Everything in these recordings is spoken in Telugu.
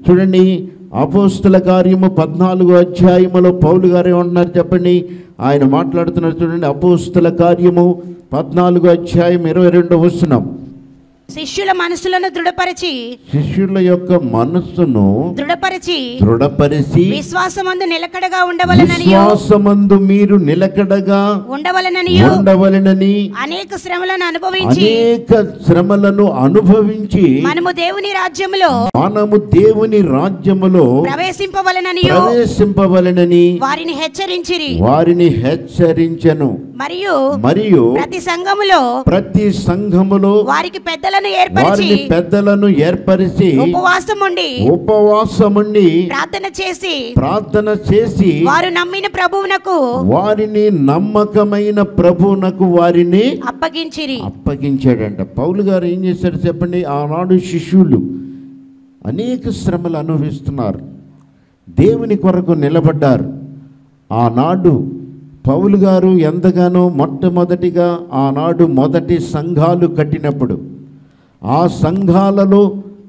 చూడండి అపోస్తుల కార్యము పద్నాలుగో అధ్యాయములో పౌలు గారు ఏమంటున్నారు చెప్పండి ఆయన మాట్లాడుతున్నారు చూడండి అపోస్తుల కార్యము పద్నాలుగో అధ్యాయం ఇరవై రెండో వస్తున్నాం శిష్యుల మనసులను దృఢపరిచి శిష్యుల యొక్క మనస్సును దృఢపరిచి దృఢపరిచి విశ్వాసమందు నిలకడగా ఉండవలనని విశ్వాసమందు మీరు నిలకడగా ఉండవలనని ఉండవలెనని అనేక శ్రమలను అనుభవించి అనేక శ్రమలను అనుభవించి మనము దేవుని రాజ్యములో మనము దేవుని రాజ్యములో ప్రవేశింపవలనని ప్రవేశింపవలెనని వారిని హెచ్చరించిరి వారిని హెచ్చరించెను మరియు మరియు ప్రతి సంఘములో ప్రతి సంఘములో వారికి పెద్దలను ఏర్పరిచి వారిని పెద్దలను ఏర్పరిచి ఉపవాసం ఉండి ఉపవాసముండి ప్రార్థన చేసి ప్రార్థన చేసి వారు నమ్మిన ప్రభువునకు వారిని నమ్మకమైన ప్రభువునకు వారిని అప్పగించిరి అప్పగించాడంట పౌలు గారు ఏం చేశాడు చెప్పండి ఆనాడు శిష్యులు అనేక శ్రమలు అనుభవిస్తున్నారు దేవుని కొరకు నిలబడ్డారు ఆనాడు పౌలు గారు ఎంతగానో మొట్టమొదటిగా ఆనాడు మొదటి సంఘాలు కట్టినప్పుడు ఆ సంఘాలలో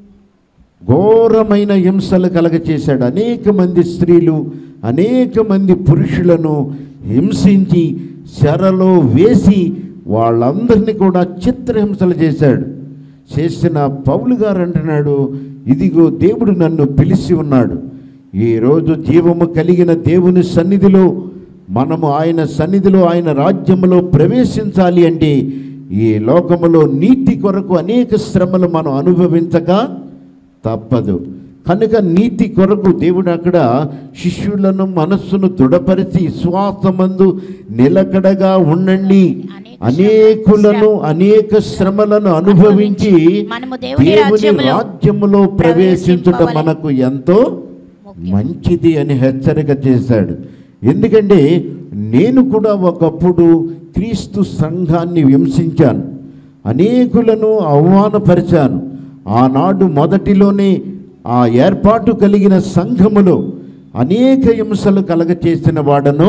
ఘోరమైన హింసలు కలగచేశాడు అనేక మంది స్త్రీలు అనేక మంది పురుషులను హింసించి చెరలో వేసి వాళ్ళందరినీ కూడా చిత్రహింసలు చేశాడు చేసిన పౌలు గారు అంటున్నాడు ఇదిగో దేవుడు నన్ను పిలిచి ఉన్నాడు ఈరోజు జీవము కలిగిన దేవుని సన్నిధిలో మనము ఆయన సన్నిధిలో ఆయన రాజ్యములో ప్రవేశించాలి అంటే ఈ లోకములో నీతి కొరకు అనేక శ్రమలు మనం అనుభవించక తప్పదు కనుక నీతి కొరకు దేవుడు అక్కడ శిష్యులను మనస్సును దృఢపరిచి విశ్వాసమందు నిలకడగా ఉండండి అనేకులను అనేక శ్రమలను అనుభవించి మనము దేవుని దేవుని రాజ్యములో రాజ్యములో ప్రవేశించుట మనకు ఎంతో మంచిది అని హెచ్చరిక చేశాడు ఎందుకంటే నేను కూడా ఒకప్పుడు క్రీస్తు సంఘాన్ని హింసించాను అనేకులను అవమానపరిచాను ఆనాడు మొదటిలోనే ఆ ఏర్పాటు కలిగిన సంఘములో అనేక హింసలు కలగచేసిన వాడను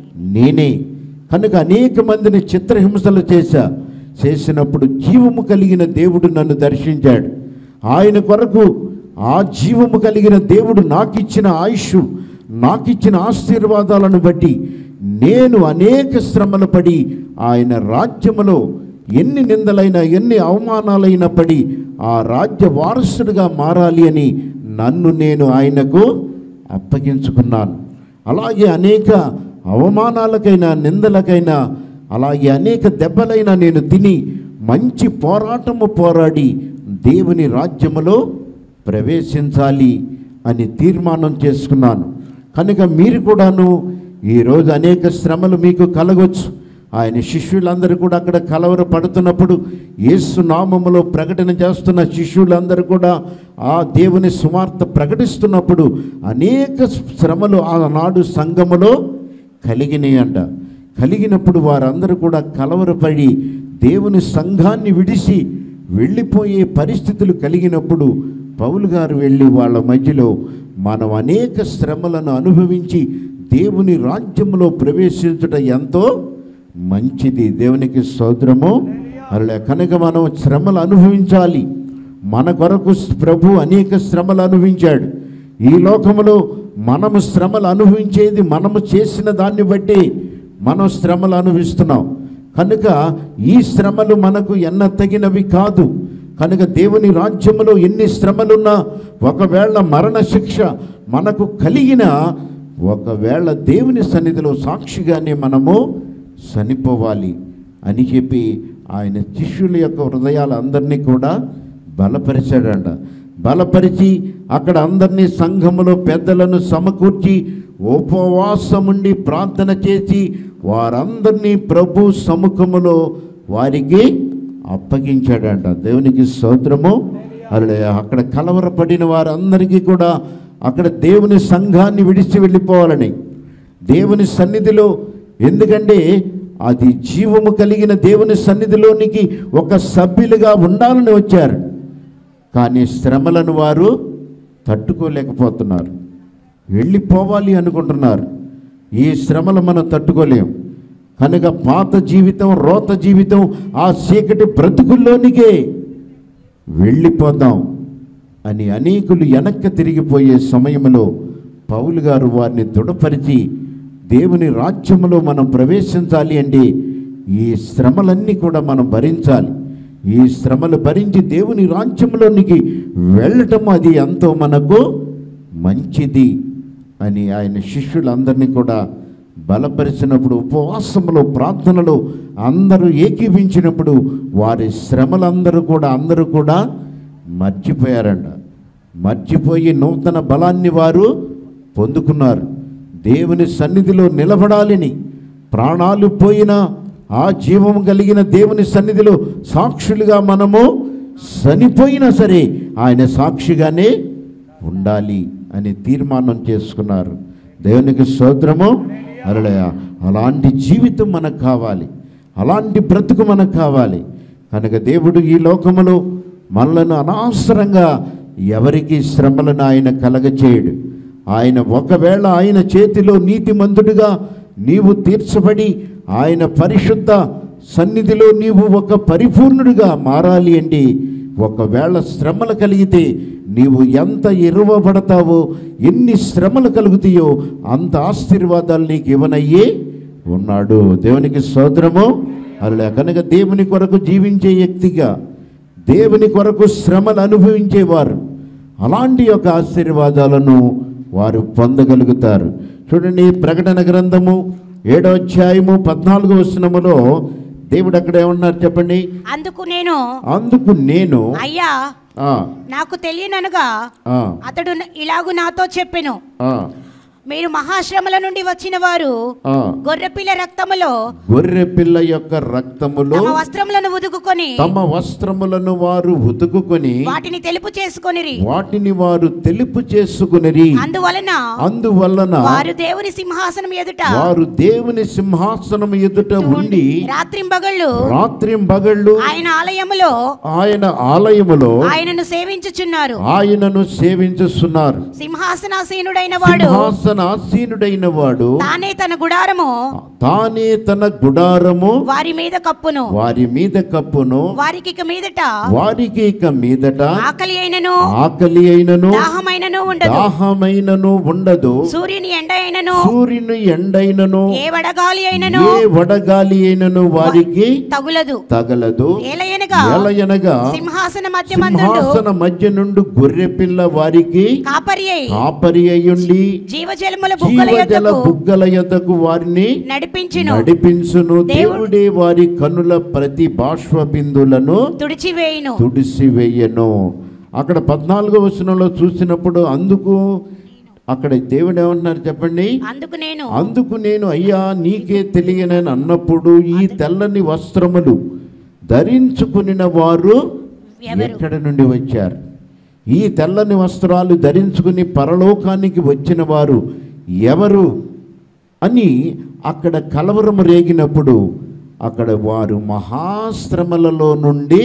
నేనే కనుక అనేక మందిని చిత్రహింసలు చేశా చేసినప్పుడు జీవము కలిగిన దేవుడు నన్ను దర్శించాడు ఆయన కొరకు ఆ జీవము కలిగిన దేవుడు నాకిచ్చిన ఆయుష్ నాకిచ్చిన ఆశీర్వాదాలను బట్టి నేను అనేక శ్రమలు పడి ఆయన రాజ్యములో ఎన్ని నిందలైనా ఎన్ని అవమానాలైనా పడి ఆ రాజ్య వారసుడిగా మారాలి అని నన్ను నేను ఆయనకు అప్పగించుకున్నాను అలాగే అనేక అవమానాలకైనా నిందలకైనా అలాగే అనేక దెబ్బలైనా నేను తిని మంచి పోరాటము పోరాడి దేవుని రాజ్యములో ప్రవేశించాలి అని తీర్మానం చేసుకున్నాను కనుక మీరు కూడాను ఈరోజు అనేక శ్రమలు మీకు కలగొచ్చు ఆయన శిష్యులందరూ కూడా అక్కడ కలవర పడుతున్నప్పుడు యేసు నామములో ప్రకటన చేస్తున్న శిష్యులందరూ కూడా ఆ దేవుని సువార్త ప్రకటిస్తున్నప్పుడు అనేక శ్రమలు ఆనాడు సంఘములో కలిగినాయంట కలిగినప్పుడు వారందరూ కూడా కలవరపడి దేవుని సంఘాన్ని విడిచి వెళ్ళిపోయే పరిస్థితులు కలిగినప్పుడు పౌలు గారు వెళ్ళి వాళ్ళ మధ్యలో మనం అనేక శ్రమలను అనుభవించి దేవుని రాజ్యంలో ప్రవేశించుట ఎంతో మంచిది దేవునికి స్తోత్రము అలా కనుక మనం శ్రమలు అనుభవించాలి మన కొరకు ప్రభు అనేక శ్రమలు అనుభవించాడు ఈ లోకములో మనము శ్రమలు అనుభవించేది మనము చేసిన దాన్ని బట్టి మనం శ్రమలు అనుభవిస్తున్నాం కనుక ఈ శ్రమలు మనకు ఎన్న తగినవి కాదు కనుక దేవుని రాజ్యములో ఎన్ని శ్రమలున్నా ఒకవేళ మరణ శిక్ష మనకు కలిగిన ఒకవేళ దేవుని సన్నిధిలో సాక్షిగానే మనము చనిపోవాలి అని చెప్పి ఆయన శిష్యుల యొక్క హృదయాలు అందరినీ కూడా బలపరిచాడంట బలపరిచి అక్కడ అందరినీ సంఘములో పెద్దలను సమకూర్చి ఉపవాసముండి ప్రార్థన చేసి వారందరినీ ప్రభు సముఖములో వారికి అప్పగించాడంట దేవునికి స్తోత్రము అలా అక్కడ కలవరపడిన వారందరికీ కూడా అక్కడ దేవుని సంఘాన్ని విడిచి వెళ్ళిపోవాలని దేవుని సన్నిధిలో ఎందుకంటే అది జీవము కలిగిన దేవుని సన్నిధిలోనికి ఒక సభ్యులుగా ఉండాలని వచ్చారు కానీ శ్రమలను వారు తట్టుకోలేకపోతున్నారు వెళ్ళిపోవాలి అనుకుంటున్నారు ఈ శ్రమలు మనం తట్టుకోలేం కనుక పాత జీవితం రోత జీవితం ఆ చీకటి బ్రతుకుల్లోనికే వెళ్ళిపోదాం అని అనేకులు వెనక్కి తిరిగిపోయే సమయంలో పౌలు గారు వారిని దృఢపరిచి దేవుని రాజ్యములో మనం ప్రవేశించాలి అంటే ఈ శ్రమలన్నీ కూడా మనం భరించాలి ఈ శ్రమలు భరించి దేవుని రాజ్యంలోనికి వెళ్ళటం అది ఎంతో మనకు మంచిది అని ఆయన శిష్యులందరినీ కూడా బలపరిచినప్పుడు ఉపవాసములో ప్రార్థనలో అందరూ ఏకీపించినప్పుడు వారి శ్రమలందరూ కూడా అందరూ కూడా మర్చిపోయారంట మర్చిపోయి నూతన బలాన్ని వారు పొందుకున్నారు దేవుని సన్నిధిలో నిలబడాలని ప్రాణాలు పోయినా ఆ జీవం కలిగిన దేవుని సన్నిధిలో సాక్షులుగా మనము చనిపోయినా సరే ఆయన సాక్షిగానే ఉండాలి అని తీర్మానం చేసుకున్నారు దేవునికి స్తోత్రము అరలయ అలాంటి జీవితం మనకు కావాలి అలాంటి బ్రతుకు మనకు కావాలి కనుక దేవుడు ఈ లోకములో మనలను అనవసరంగా ఎవరికి శ్రమలను ఆయన కలగచేయడు ఆయన ఒకవేళ ఆయన చేతిలో నీతిమంతుడిగా నీవు తీర్చబడి ఆయన పరిశుద్ధ సన్నిధిలో నీవు ఒక పరిపూర్ణుడిగా మారాలి అంటే ఒకవేళ శ్రమలు కలిగితే నీవు ఎంత ఇరువబడతావో ఎన్ని శ్రమలు కలుగుతాయో అంత ఆశీర్వాదాలు నీకు ఇవ్వనయ్యే ఉన్నాడు దేవునికి సోదరము అలా కనుక దేవుని కొరకు జీవించే వ్యక్తిగా దేవుని కొరకు శ్రమలు అనుభవించేవారు అలాంటి యొక్క ఆశీర్వాదాలను వారు పొందగలుగుతారు చూడండి ప్రకటన గ్రంథము ఏడో అధ్యాయము పద్నాలుగో వచనములో దేవుడు అక్కడ ఏమన్నారు చెప్పండి అందుకు నేను అందుకు నేను అయ్యా ఆ, నాకు తెలియననగా ఆ, అతడు ఇలాగు నాతో చెప్పెను ఆ, మీరు మహాశ్రమల నుండి వచ్చిన వారు ఆ. గొర్రెపిల్ల రక్తములో గొర్రె పిల్ల యొక్క రక్తములో తమ వస్త్రములను ఉదుకుకొని తమ వస్త్రములను వారు ఉతుకుకొని వాటిని తెలుపు చేసుకొనిరి వాటిని వారు తెలుపు చేసుకునిరి అందువలన అందువలన వారు దేవుని సింహాసనం ఎదుట వారు దేవుని సింహాసనం ఎదుట ఉండి రాత్రింబగళ్ళు రాత్రి బగళ్ళు ఆయన ఆలయములో ఆయన ఆలయములో ఆయనను సేవించుచున్నారు ఆయనను సేవించుస్తున్నారు సింహాసనాసీనుడైన వాడు సింహాసన ఆసీనుడైన వాడు తానే తన గుడారము తానే తన గుడారము వారి మీద కప్పును వారి మీద కప్పును వారికి ఇక మీదట వారికి ఇక మీదట ఆకలి అయినను ఆకలి అయినను దాహమైనను ఉండదు దాహమైనను ఉండదు సూర్యుని ఎండ అయినను సూర్యుని ఎండైనను ఏ వడగాలి అయినను ఏ వడగాలి అయినను వారికి తగులదు తగలదు ఏలయనగా ఎలయనగా సింహాసన మధ్యమందుండు సింహాసన మధ్య నుండి గొర్రె పిల్ల వారికి కాపరి అయి కాపరి అయ్యుండి జీవజలముల బుగ్గల జీవజల యొద్దకు బుగ్గల యొద్దకు వారిని నడిపించును నడిపించును దేవుడు- దేవుడే వారి కనుల ప్రతి బాష్ప బిందులను తుడిచివేయును తుడిసివేయను అక్కడ పద్నాలుగో వచనంలో చూసినప్పుడు అందుకు అక్కడ దేవుడు ఏమంటున్నారు చెప్పండి అందుకు నేను అందుకు నేను అయ్యా నీకే తెలియనని అన్నప్పుడు ఈ తెల్లని వస్త్రములు ధరించుకునిన వారు ఎవరు? ఎక్కడి నుండి వచ్చారు ఈ తెల్లని వస్త్రాలు ధరించుకుని పరలోకానికి వచ్చిన వారు ఎవరు అని అక్కడ కలవరం రేగినప్పుడు అక్కడ వారు మహాశ్రమలలో నుండి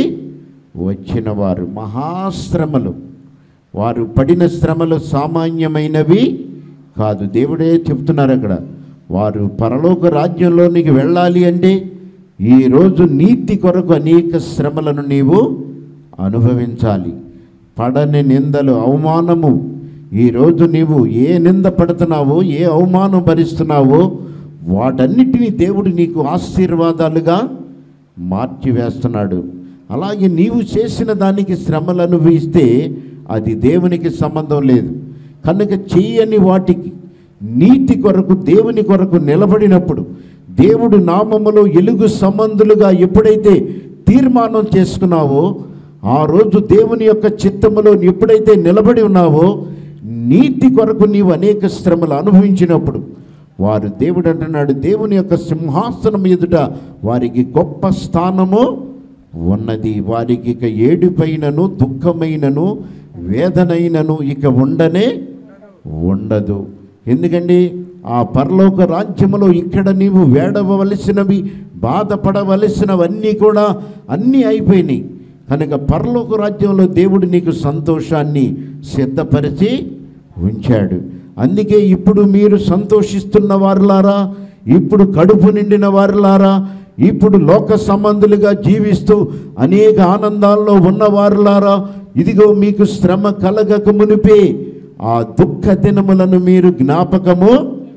వచ్చిన వారు మహాశ్రమలు వారు పడిన శ్రమలు సామాన్యమైనవి కాదు దేవుడే చెప్తున్నారు అక్కడ వారు పరలోక రాజ్యంలోనికి వెళ్ళాలి అంటే ఈరోజు నీతి కొరకు అనేక శ్రమలను నీవు అనుభవించాలి పడని నిందలు అవమానము ఈరోజు నీవు ఏ నింద పడుతున్నావో ఏ అవమానం భరిస్తున్నావో వాటన్నిటినీ దేవుడు నీకు ఆశీర్వాదాలుగా మార్చివేస్తున్నాడు అలాగే నీవు చేసిన దానికి శ్రమలు అనుభవిస్తే అది దేవునికి సంబంధం లేదు కనుక చేయని వాటికి నీతి కొరకు దేవుని కొరకు నిలబడినప్పుడు దేవుడు నామములో ఎలుగు సంబంధులుగా ఎప్పుడైతే తీర్మానం చేసుకున్నావో ఆ రోజు దేవుని యొక్క చిత్తములో ఎప్పుడైతే నిలబడి ఉన్నావో నీతి కొరకు నీవు అనేక శ్రమలు అనుభవించినప్పుడు వారు దేవుడు అంటున్నాడు దేవుని యొక్క సింహాసనం ఎదుట వారికి గొప్ప స్థానము ఉన్నది వారికి ఇక ఏడుపైనను దుఃఖమైనను వేదనైనను ఇక ఉండనే ఉండదు ఎందుకండి ఆ పరలోక రాజ్యములో ఇక్కడ నీవు వేడవలసినవి బాధపడవలసినవన్నీ కూడా అన్నీ అయిపోయినాయి కనుక పరలోక రాజ్యంలో దేవుడు నీకు సంతోషాన్ని సిద్ధపరిచి ఉంచాడు అందుకే ఇప్పుడు మీరు సంతోషిస్తున్న వారులారా ఇప్పుడు కడుపు నిండిన వారులారా ఇప్పుడు లోక సంబంధులుగా జీవిస్తూ అనేక ఆనందాల్లో ఉన్నవారులారా ఇదిగో మీకు శ్రమ కలగక మునిపే ఆ దుఃఖ దినములను మీరు జ్ఞాపకము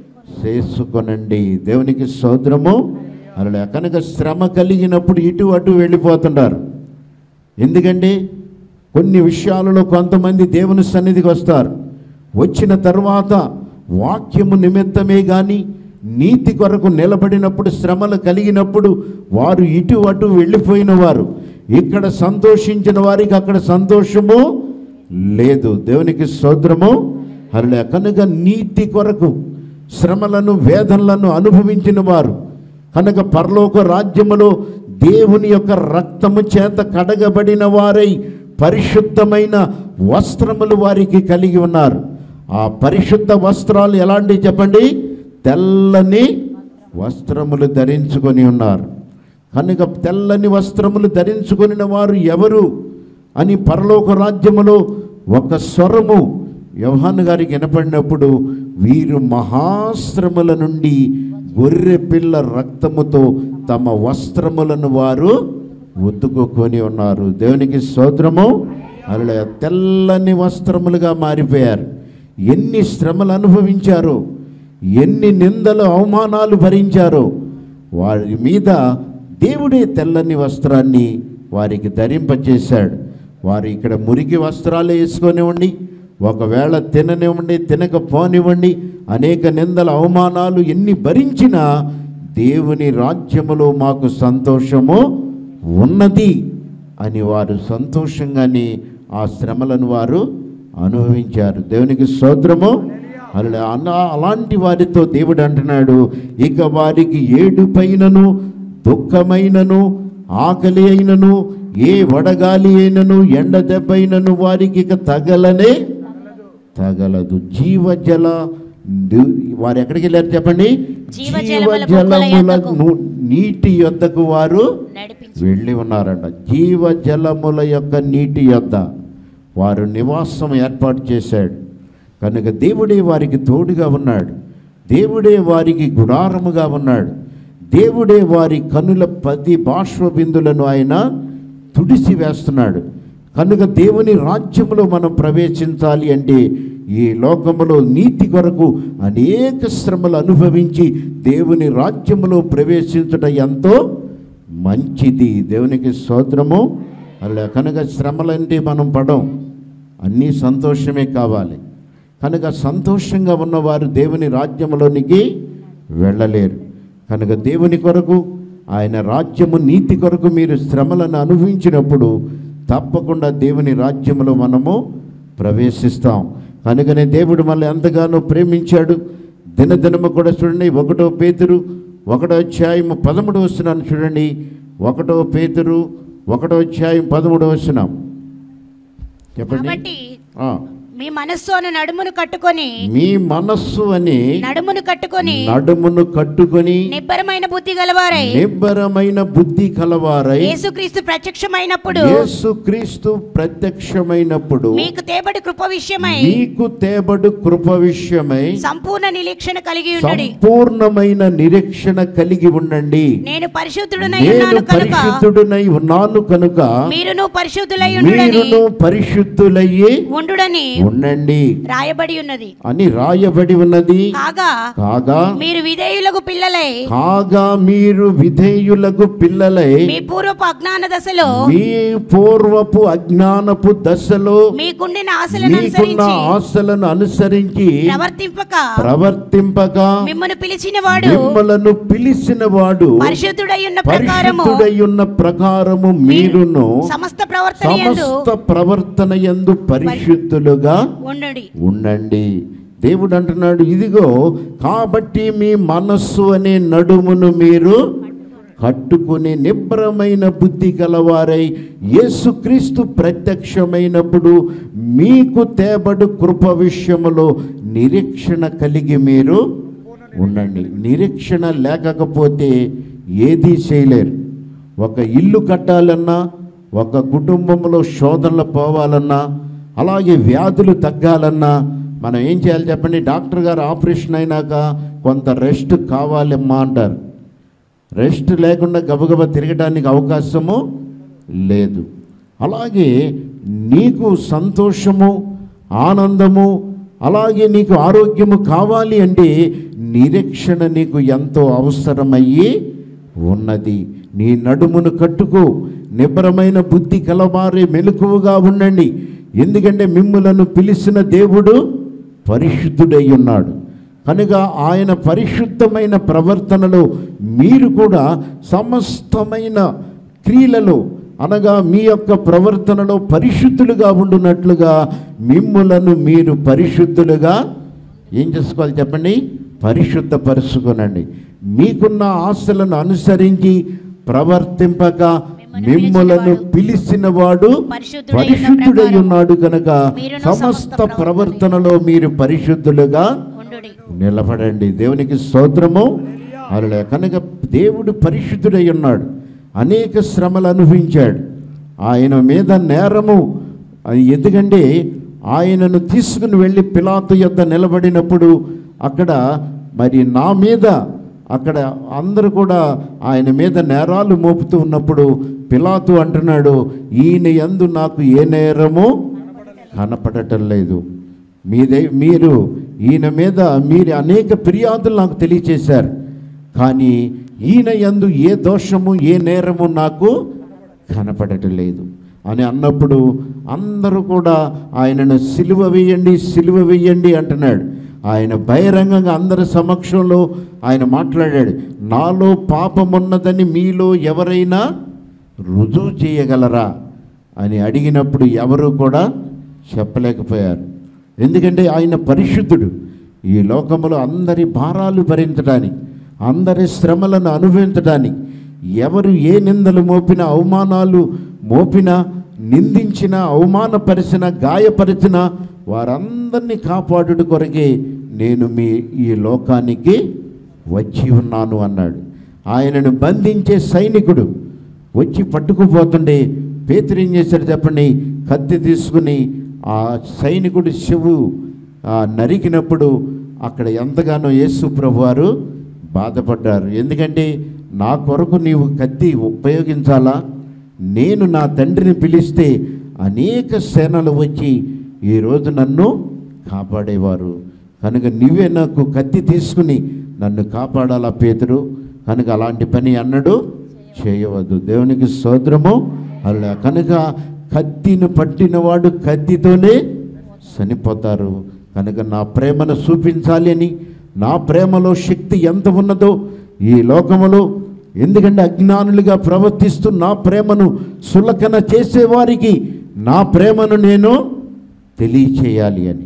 చేసుకొనండి దేవునికి సోదరము అలా కనుక శ్రమ కలిగినప్పుడు ఇటు అటు వెళ్ళిపోతుంటారు ఎందుకంటే కొన్ని విషయాలలో కొంతమంది దేవుని సన్నిధికి వస్తారు వచ్చిన తర్వాత వాక్యము నిమిత్తమే కానీ నీతి కొరకు నిలబడినప్పుడు శ్రమలు కలిగినప్పుడు వారు ఇటు అటు వెళ్ళిపోయిన వారు ఇక్కడ సంతోషించిన వారికి అక్కడ సంతోషము లేదు దేవునికి సోదరము అలా కనుక నీతి కొరకు శ్రమలను వేదనలను అనుభవించిన వారు కనుక పరలోక రాజ్యములో దేవుని యొక్క రక్తము చేత కడగబడిన వారై పరిశుద్ధమైన వస్త్రములు వారికి కలిగి ఉన్నారు ఆ పరిశుద్ధ వస్త్రాలు ఎలాంటివి చెప్పండి తెల్లని వస్త్రములు ధరించుకొని ఉన్నారు కనుక తెల్లని వస్త్రములు ధరించుకొనిన వారు ఎవరు అని పరలోక రాజ్యములో ఒక స్వరము యోహాను గారికి వినపడినప్పుడు వీరు మహాశ్రముల నుండి గొర్రె పిల్ల రక్తముతో తమ వస్త్రములను వారు ఉతుకుకొని ఉన్నారు దేవునికి స్తోత్రము అలా తెల్లని వస్త్రములుగా మారిపోయారు ఎన్ని శ్రమలు అనుభవించారో ఎన్ని నిందలు అవమానాలు భరించారో వారి మీద దేవుడే తెల్లని వస్త్రాన్ని వారికి ధరింపచేశాడు వారు ఇక్కడ మురికి వస్త్రాలు వేసుకొనివ్వండి ఒకవేళ తిననివ్వండి తినకపోనివ్వండి అనేక నిందల అవమానాలు ఎన్ని భరించినా దేవుని రాజ్యములో మాకు సంతోషము ఉన్నది అని వారు సంతోషంగానే ఆ శ్రమలను వారు అనుభవించారు దేవునికి స్తోత్రము అలా అలా అలాంటి వారితో దేవుడు అంటున్నాడు ఇక వారికి ఏడు పైనను దుఃఖమైనను ఆకలి అయినను ఏ వడగాలి అయినను ఎండ దెబ్బైనను వారికి ఇక తగలనే తగలదు జీవజల దు- వారు ఎక్కడికి వెళ్ళారు చెప్పండి జీవజలముల బొక్కల జీవజలముల యొద్దకు. ను- నీటి యొద్దకు వారు నడిపించు వెళ్ళి ఉన్నారట జీవజలముల యొక్క నీటి యొద్ద వారు నివాసం ఏర్పాటు చేశాడు కనుక దేవుడే వారికి తోడుగా ఉన్నాడు దేవుడే వారికి గుడారముగా ఉన్నాడు దేవుడే వారి కనుల పది బాష్ప బిందులను ఆయన తుడిసి వేస్తున్నాడు కనుక దేవుని రాజ్యములో మనం ప్రవేశించాలి అంటే ఈ లోకములో నీతి కొరకు అనేక శ్రమలు అనుభవించి దేవుని రాజ్యములో ప్రవేశించుట ఎంతో మంచిది దేవునికి స్తోత్రము అలా కనుక శ్రమలంటే మనం పడం అన్నీ సంతోషమే కావాలి కనుక సంతోషంగా ఉన్నవారు దేవుని రాజ్యములోనికి వెళ్ళలేరు కనుక దేవుని కొరకు ఆయన రాజ్యము నీతి కొరకు మీరు శ్రమలను అనుభవించినప్పుడు తప్పకుండా దేవుని రాజ్యములో మనము ప్రవేశిస్తాం కనుకనే దేవుడు మళ్ళీ ఎంతగానో ప్రేమించాడు దినదినము కూడా చూడండి ఒకటో పేతురు ఒకటో అధ్యాయం పదమూడు వస్తున్నాను చూడండి ఒకటో పేతురు ఒకటో అధ్యాయం పదమూడు వస్తున్నాం చెప్పండి కాబట్టి ఆ, మీ మనస్సు అను నడుమును కట్టుకొని మీ మనస్సు అని నడుమును కట్టుకొని నడుమును కట్టుకొని నిబ్బరమైన బుద్ధి గలవారై నిబ్బరమైన బుద్ధి కలవారై యేసుక్రీస్తు ప్రత్యక్షమైనప్పుడు యేసుక్రీస్తు ప్రత్యక్షమైనప్పుడు మీకు తేబడి కృప విషయమై మీకు తేబడు కృప విషయమై సంపూర్ణ నిరీక్షణ కలిగి ఉండుడి సంపూర్ణమైన నిరీక్షణ కలిగి ఉండండి నేను పరిశుద్ధుడనై నేను ఉన్నాను కనుక పరిశుద్ధుడనై ఉన్నాను కనుక మీరును పరిశుద్ధులై ఉండుడని మీరును పరిశుద్ధులయ్యి ఉండుడని ఉండండి రాయబడి ఉన్నది అని రాయబడి ఉన్నది కాగా కాగా మీరు విధేయులకు పిల్లలై కాగా మీరు విధేయులకు పిల్లలై మీ పూర్వపు అజ్ఞాన దశలో మీ పూర్వపు అజ్ఞానపు దశలో మీకుండిన ఆశలను మీకున్న అనుసరించి ఆశలను అనుసరించి ప్రవర్తింపక ప్రవర్తింపక మిమ్మల్ని పిలిచిన వాడు మిమ్మలను పిలిచిన వాడు పరిశుద్ధుడై ఉన్న ప్రకారము పరిశుద్ధుడై ఉన్న ప్రకారము మీరును సమస్త ప్రవర్తన యందు సమస్త ప్రవర్తన యందు పరిశుద్ధులుగా ఉండుడి ఉండండి దేవుడు అంటున్నాడు ఇదిగో కాబట్టి మీ మనస్సు అనే నడుమును మీరు కట్టుకుని నిబ్రమైన బుద్ధి గలవారై యేసుక్రీస్తు ప్రత్యక్షమైనప్పుడు మీకు తేబడు కృప విషయములో నిరీక్షణ కలిగి మీరు ఉండండి నిరీక్షణ లేకపోతే ఏదీ చేయలేరు ఒక ఇల్లు కట్టాలన్నా ఒక కుటుంబంలో శోధనలు పోవాలన్నా అలాగే వ్యాధులు తగ్గాలన్నా మనం ఏం చేయాలి చెప్పండి డాక్టర్ గారు ఆపరేషన్ అయినాక కొంత రెస్ట్ కావాలమ్మా అంటారు రెస్ట్ లేకుండా గబగబా తిరగడానికి అవకాశము లేదు అలాగే నీకు సంతోషము ఆనందము అలాగే నీకు ఆరోగ్యము కావాలి అంటే నిరీక్షణ నీకు ఎంతో అవసరమయ్యి ఉన్నది నీ నడుమును కట్టుకో నిబ్బరమైన బుద్ధి కలవారే మెలకువగా ఉండండి ఎందుకంటే మిమ్ములను పిలిచిన దేవుడు పరిశుద్ధుడై ఉన్నాడు కనుక ఆయన పరిశుద్ధమైన ప్రవర్తనలో మీరు కూడా సమస్తమైన క్రియలలో అనగా మీ యొక్క ప్రవర్తనలో పరిశుద్ధులుగా ఉండునట్లుగా మిమ్ములను మీరు పరిశుద్ధులుగా ఏం చేసుకోవాలి చెప్పండి పరిశుద్ధపరుచుకోనండి మీకున్న ఆశలను అనుసరించి ప్రవర్తింపక మిమ్ములను పిలిచిన వాడు పరిశుద్ధుడై ఉన్న పరిశుద్ధుడై ప్రకారం ఉన్నాడు కనుక మీరును సమస్త సమస్త ప్రవర్తనలో మీరు పరిశుద్ధులుగా ఉండుడి నిలబడండి దేవునికి స్తోత్రము అలా కనుక దేవుడు పరిశుద్ధుడై ఉన్నాడు అనేక శ్రమలు అనుభవించాడు ఆయన మీద నేరము అది ఎందుకంటే ఆయనను తీసుకుని వెళ్ళి పిలాతు యొద్ద నిలబడినప్పుడు అక్కడ మరి నా మీద అక్కడ అందరూ కూడా ఆయన మీద నేరాలు మోపుతూ ఉన్నప్పుడు పిలాతు అంటున్నాడు ఈయన యందు నాకు ఏ నేరము కనపడటం లేదు మీదే మీరు ఈయన మీద మీరు అనేక ఫిర్యాదులు నాకు తెలియచేశారు కానీ ఈయన యందు ఏ దోషము ఏ నేరము నాకు కనపడటం లేదు అని అన్నప్పుడు అందరూ కూడా ఆయనను సిలువ వేయండి సిలువ వేయండి అంటున్నాడు ఆయన బహిరంగంగా అందరి సమక్షంలో ఆయన మాట్లాడాడు నాలో పాపమున్నదని మీలో ఎవరైనా రుజువు చేయగలరా అని అడిగినప్పుడు ఎవరు కూడా చెప్పలేకపోయారు ఎందుకంటే ఆయన పరిశుద్ధుడు ఈ లోకములో అందరి భారాలు భరించడానికి అందరి శ్రమలను అనుభవించడానికి ఎవరు ఏ నిందలు మోపినా అవమానాలు మోపినా నిందించిన అవమానపరిచిన గాయపరిచిన వారందరినీ కాపాడుట కొరకే నేను మీ ఈ లోకానికి వచ్చి ఉన్నాను అన్నాడు ఆయనను బంధించే సైనికుడు వచ్చి పట్టుకుపోతుండే పేతురు ఏం చేశాడు చెప్పండి కత్తి తీసుకుని ఆ సైనికుడి చెవు ఆ, నరికినప్పుడు అక్కడ ఎంతగానో యేసు ప్రభు వారు బాధపడ్డారు ఎందుకంటే నా కొరకు నీవు కత్తి ఉపయోగించాలా నేను నా తండ్రిని పిలిస్తే అనేక సేనలు వచ్చి ఈరోజు నన్ను కాపాడేవారు కనుక నీవే నాకు కత్తి తీసుకుని నన్ను కాపాడాలా పేతురు కనుక అలాంటి పని అన్నడు చేయవద్దు దేవునికి స్తోత్రము అలా కనుక కత్తిని పట్టినవాడు కత్తితోనే చనిపోతారు కనుక నా ప్రేమను చూపించాలి అని నా ప్రేమలో శక్తి ఎంత ఉన్నదో ఈ లోకములో ఎందుకంటే అజ్ఞానులుగా ప్రవర్తిస్తూ నా ప్రేమను సులకన చేసేవారికి నా ప్రేమను నేను తెలియచేయాలి అని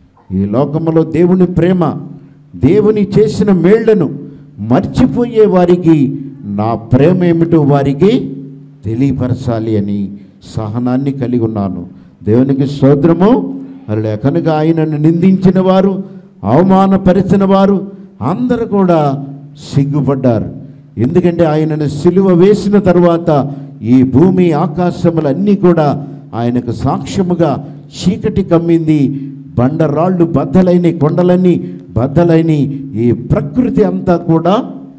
ఈ లోకములో దేవుని ప్రేమ దేవుని చేసిన మేళ్లను మర్చిపోయే వారికి నా ప్రేమ ఏమిటో వారికి తెలియపరచాలి అని సహనాన్ని కలిగి ఉన్నాను దేవునికి స్తోత్రము అలా కనుక ఆయనను నిందించిన వారు అవమానపరిచిన వారు అందరూ కూడా సిగ్గుపడ్డారు ఎందుకంటే ఆయనను సిలువ వేసిన తరువాత ఈ భూమి ఆకాశములన్నీ కూడా ఆయనకు సాక్ష్యముగా చీకటి కమ్మింది బండరాళ్ళు బద్దలైన కొండలన్నీ బద్దలైన ఈ ప్రకృతి అంతా కూడా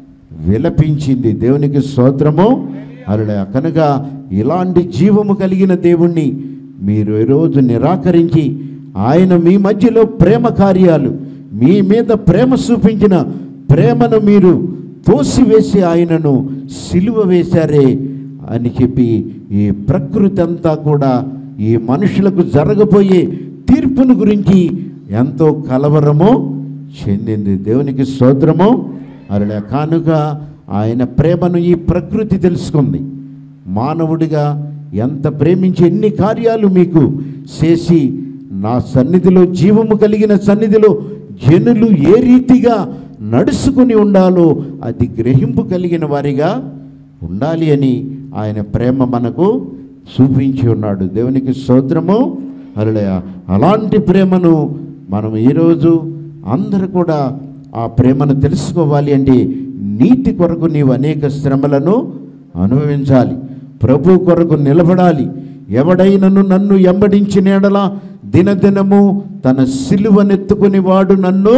విలపించింది దేవునికి స్తోత్రము అలా కనుక ఇలాంటి జీవము కలిగిన దేవుణ్ణి మీరు ఈరోజు నిరాకరించి ఆయన మీ మధ్యలో ప్రేమ కార్యాలు మీ మీద ప్రేమ చూపించిన ప్రేమను మీరు తోసివేసి ఆయనను సిలువ వేశారే అని చెప్పి ఈ ప్రకృతి అంతా కూడా ఈ మనుషులకు జరగబోయే తీర్పును గురించి ఎంతో కలవరము చెందింది దేవునికి స్తోత్రము అలా కానుక ఆయన ప్రేమను ఈ ప్రకృతి తెలుసుకుంది మానవుడిగా ఎంత ప్రేమించి ఎన్ని కార్యాలు మీకు చేసి నా సన్నిధిలో జీవము కలిగిన సన్నిధిలో జనులు ఏ రీతిగా నడుచుకుని ఉండాలో అది గ్రహింపు కలిగిన వారిగా ఉండాలి అని ఆయన ప్రేమ మనకు చూపించి ఉన్నాడు దేవునికి స్తోత్రము అలలయ అలాంటి ప్రేమను మనం ఈరోజు అందరూ కూడా ఆ ప్రేమను తెలుసుకోవాలి అంటే నీతి కొరకు నీవు అనేక శ్రమలను అనుభవించాలి ప్రభు కొరకు నిలబడాలి ఎవడైనను నన్ను ఎంబడించిన ఎడల దినదినము తన సిలువనెత్తుకుని వాడు నన్ను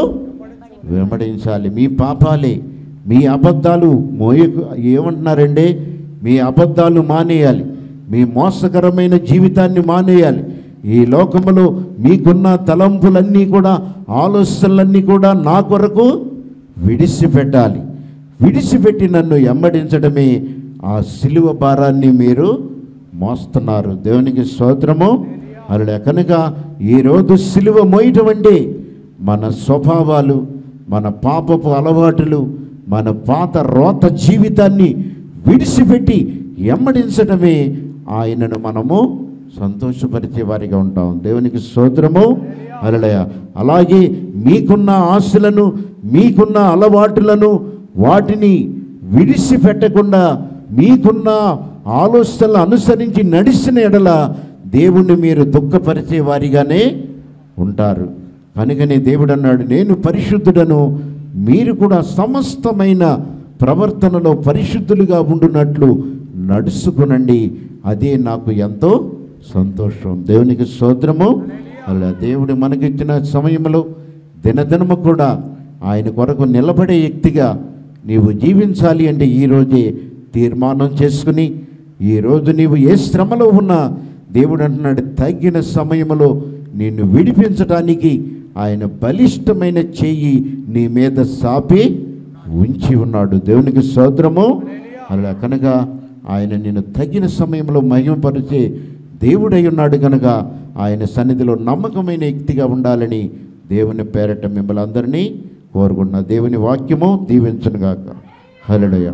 వెంబడించాలి మీ పాపాలే మీ అబద్ధాలు మోయ ఏమంటున్నారంటే మీ అబద్ధాలు మానేయాలి మీ మోసకరమైన జీవితాన్ని మానేయాలి ఈ లోకములో మీకున్న తలంపులన్నీ కూడా ఆలోచనలన్నీ కూడా నా కొరకు విడిచిపెట్టాలి విడిచిపెట్టి నన్ను ఎమ్మడించడమే ఆ సిలువ భారాన్ని మీరు మోస్తున్నారు దేవునికి స్తోత్రము అలా కనుక ఈరోజు సిలువ మోయటం అంటే మన స్వభావాలు మన పాపపు అలవాటులు మన పాత రోత జీవితాన్ని విడిచిపెట్టి ఎమ్మడించడమే ఆయనను మనము సంతోషపరిచే వారిగా ఉంటాం దేవునికి స్తోత్రము అలలయ అలాగే మీకున్న ఆశలను మీకున్న అలవాటులను వాటిని విడిచిపెట్టకుండా మీకున్న ఆలోచనలు అనుసరించి నడిచిన ఎడల దేవుణ్ణి మీరు దుఃఖపరిచే వారిగానే ఉంటారు కనుకనే దేవుడు అన్నాడు నేను పరిశుద్ధుడను మీరు కూడా సమస్తమైన ప్రవర్తనలో పరిశుద్ధులుగా ఉండునట్లు నడుచుకునండి అదే నాకు ఎంతో సంతోషం దేవునికి స్తోత్రము అలా దేవుడు మనకిచ్చిన సమయంలో దినదినము కూడా ఆయన కొరకు నిలబడే వ్యక్తిగా నీవు జీవించాలి అంటే ఈరోజే తీర్మానం చేసుకుని ఈరోజు నీవు ఏ శ్రమలో ఉన్నా దేవుడు అంటున్నాడు తగిన సమయంలో నిన్ను విడిపించడానికి ఆయన బలిష్టమైన చెయ్యి నీ మీద సాపి ఉంచి ఉన్నాడు దేవునికి స్తోత్రము అలా కనుక ఆయన నిన్ను తగిన సమయంలో మహిమపరిచే దేవుడై ఉన్నాడు కనుక ఆయన సన్నిధిలో నమ్మకమైన వ్యక్తిగా ఉండాలని దేవుని పేరట మిమ్మల్ని అందరినీ కోరుకున్న దేవుని వాక్యము దీవించనుగాక హల్లెలూయా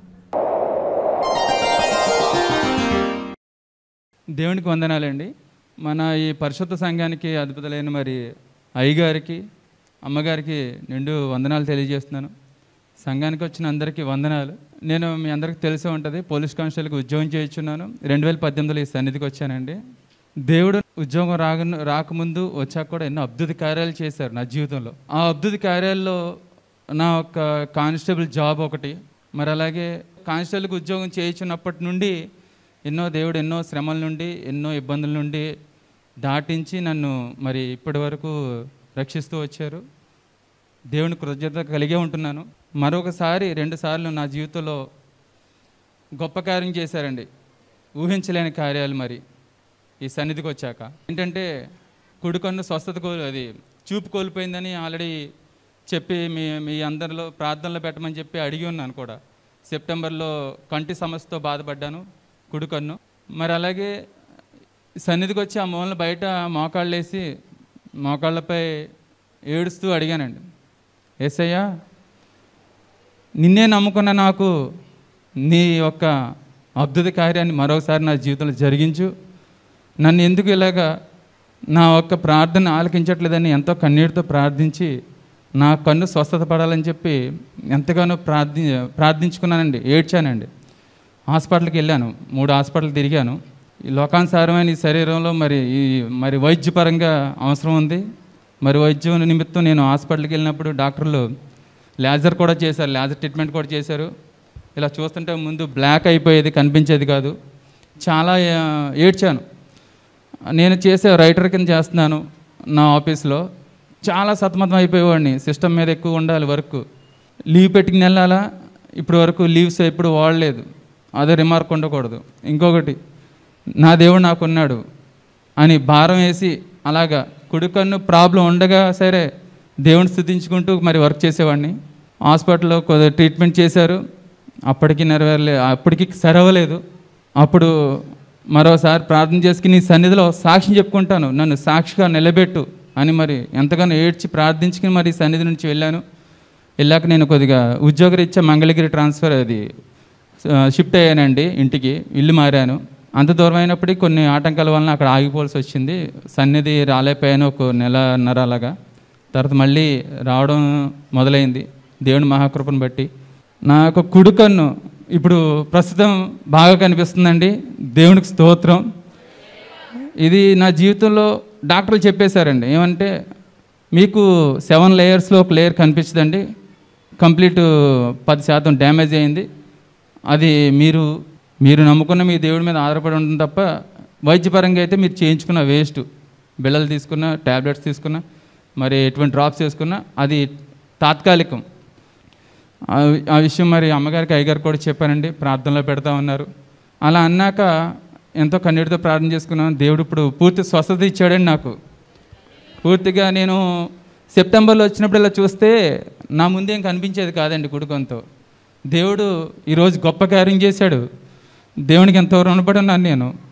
దేవునికి వందనాలండి మన ఈ పరిశుద్ధ సంఘానికి అధిపతులైన మరి అయ్యగారికి అమ్మగారికి నిండు వందనాలు తెలియజేస్తున్నాను సంఘానికి వచ్చిన అందరికీ వందనాలు నేను మీ అందరికీ తెలిసే ఉంటుంది పోలీస్ కానిస్టేబుల్కి ఉద్యోగం చేయించున్నాను రెండు వేల పద్దెనిమిదిలో ఈ సన్నిధికి వచ్చానండి దేవుడు ఉద్యోగం రాక రాకముందు వచ్చాక కూడా ఎన్నో అద్భుత కార్యాలు చేశారు నా జీవితంలో ఆ అద్భుత కార్యాల్లో నా ఒక కానిస్టేబుల్ జాబ్ ఒకటి మరి అలాగే కానిస్టేబుల్కి ఉద్యోగం చేయించున్నప్పటి నుండి ఎన్నో దేవుడు ఎన్నో శ్రమల నుండి ఎన్నో ఇబ్బందుల నుండి దాటించి నన్ను మరి ఇప్పటి వరకు రక్షిస్తూ వచ్చారు దేవుని కృతజ్ఞత కలిగే ఉంటున్నాను మరొకసారి రెండుసార్లు నా జీవితంలో గొప్ప కార్యం చేశారండి ఊహించలేని కార్యాలు మరి ఈ సన్నిధికి వచ్చాక ఏంటంటే కుడికన్ను స్వస్థత కోల్ అది చూపు కోల్పోయిందని ఆల్రెడీ చెప్పి మీ మీ అందరిలో ప్రార్థనలో పెట్టమని చెప్పి అడిగి ఉన్నాను కూడా సెప్టెంబర్లో కంటి సమస్యతో బాధపడ్డాను కుడికన్ను మరి అలాగే సన్నిధికి వచ్చి ఆ మూలన బయట మోకాళ్ళు వేసి మోకాళ్ళపై ఏడుస్తూ అడిగానండి ఏసయ్యా నిన్నే నమ్ముకున్న నాకు నీ యొక్క అద్భుత కార్యాన్ని మరొకసారి నా జీవితంలో జరిగించు నన్ను ఎందుకు ఇలాగా నా ఒక్క ప్రార్థన ఆలకించట్లేదని ఎంతో కన్నీటితో ప్రార్థించి నా కన్ను స్వస్థత పడాలని చెప్పి ఎంతగానో ప్రార్థి ప్రార్థించుకున్నానండి ఏడ్చానండి హాస్పిటల్కి వెళ్ళాను మూడు హాస్పిటల్ తిరిగాను ఈ లోకానుసారమైన ఈ శరీరంలో మరి ఈ మరి వైద్యపరంగా అవసరం ఉంది మరి వైద్యం నిమిత్తం నేను హాస్పిటల్కి వెళ్ళినప్పుడు డాక్టర్లు లేజర్ కూడా చేశారు లేజర్ ట్రీట్మెంట్ కూడా చేశారు ఇలా చూస్తుంటే ముందు బ్లాక్ అయిపోయేది కనిపించేది కాదు చాలా ఆ, ఏడ్చాను నేను చేసే రైటర్ కింద చేస్తున్నాను నా ఆఫీస్లో చాలా సతమతం అయిపోయేవాడిని సిస్టమ్ మీద ఎక్కువ ఉండాలి వర్క్ లీవ్ పెట్టుకుని వెళ్ళాలా ఇప్పటి వరకు లీవ్స్ ఎప్పుడు వాడలేదు అదే రిమార్క్ ఉండకూడదు ఇంకొకటి నా దేవుడు నాకున్నాడు అని భారం వేసి అలాగా కుడికన్ను ప్రాబ్లం ఉండగా సరే దేవుని స్థుతించుకుంటూ మరి వర్క్ చేసేవాడిని హాస్పిటల్లో కొద్దిగా ట్రీట్మెంట్ చేశారు అప్పటికి నెరవేరలే అప్పటికి సరవలేదు అప్పుడు మరోసారి ప్రార్థన చేసుకుని నీ సన్నిధిలో సాక్ష్యం చెప్పుకుంటాను నన్ను సాక్షిగా నిలబెట్టు అని మరి ఎంతగానో ఏడ్చి ప్రార్థించుకుని మరి ఈ సన్నిధి నుంచి వెళ్ళాను వెళ్ళాక నేను కొద్దిగా ఉద్యోగరీత్యా మంగళగిరి ట్రాన్స్ఫర్ అది ఆ, షిఫ్ట్ అయ్యానండి ఇంటికి ఇల్లు మారాను అంత దూరం అయినప్పటికీ కొన్ని ఆటంకాల వలన అక్కడ ఆగిపోవాల్సి వచ్చింది సన్నిధి రాలేకపోయాను ఒక నెలన్నర అలాగా తర్వాత మళ్ళీ రావడం మొదలైంది దేవుని మహాకృపను బట్టి నా యొక్క కుడుకన్ను ఇప్పుడు ప్రస్తుతం బాగా కనిపిస్తుందండి దేవునికి స్తోత్రం ఇది నా జీవితంలో డాక్టర్లు చెప్పేశారండి ఏమంటే మీకు సెవెన్ లేయర్స్లో ఒక లేయర్ కనిపించదండి కంప్లీట్ పది శాతం డ్యామేజ్ అయింది అది మీరు మీరు నమ్ముకున్న మీ దేవుడి మీద ఆధారపడి ఉంటుంది తప్ప వైద్యపరంగా అయితే మీరు చేయించుకున్న వేస్ట్ బిళ్ళలు తీసుకున్న ట్యాబ్లెట్స్ తీసుకున్న మరి ఎటువంటి డ్రాప్స్ చేసుకున్నా అది తాత్కాలికం ఆ వి- ఆ విషయం మరి అమ్మగారికి అయ్యగారు కూడా చెప్పానండి ప్రార్థనలో పెడతా ఉన్నారు అలా అన్నాక ఎంతో కన్నీటితో ప్రార్థన చేసుకున్నాను దేవుడు ఇప్పుడు పూర్తి స్వస్థత ఇచ్చాడండి నాకు పూర్తిగా నేను సెప్టెంబర్లో వచ్చినప్పుడు ఇలా చూస్తే నా ముందేం కనిపించేది కాదండి కుడుకంతో దేవుడు ఈరోజు గొప్ప కార్యం చేశాడు దేవునికి ఎంతో రుణపడి ఉన్నాను నేను